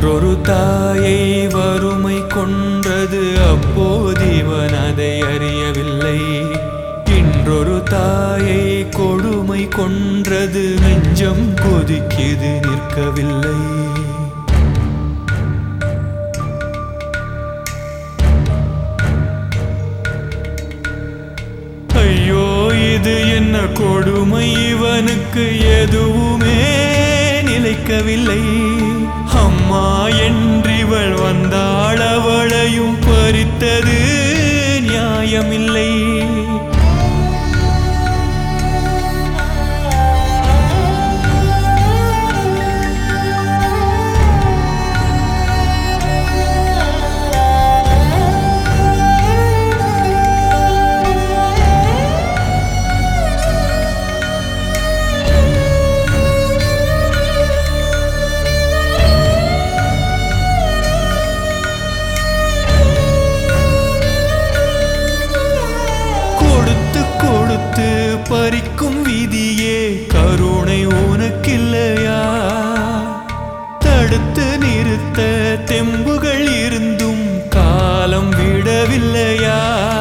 அன்றொரு தாயை வறுமை கொன்றது அப்போது இவன் அதை அறியவில்லை இன்றொரு தாயை கொடுமை கொன்றது நெஞ்சம் கொதிக்கிது நிற்கவில்லை ஐயோ இது என்ன கொடுமை இவனுக்கு எதுவுமே நிலைக்கவில்லை அம்மா என்றிவள் வந்தாள் அவளையும் பறித்தது நியாயமில்லை கொடுத்து கொடுத்து பறிக்கும் விதியே கருணை உனக்கில்லையா தடுத்து நிறுத்த தெம்புகள் இருந்தும் காலம் விடவில்லையா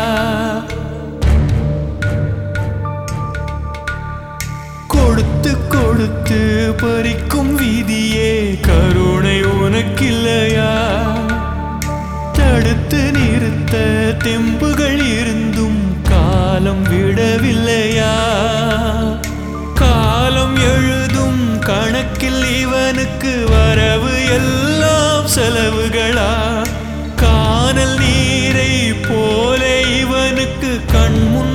கொடுத்து கொடுத்து பறிக்கும் விதியே கருணை உனக்கில்லையா தடுத்து நிறுத்த தெம்புகள் இருந்தும் காலம் விடவில்லையா காலம் எழுதும் கணக்கில் இவனுக்கு வரவு எல்லாம் செலவுகளா கானல் நீரை போல இவனுக்கு கண்முன்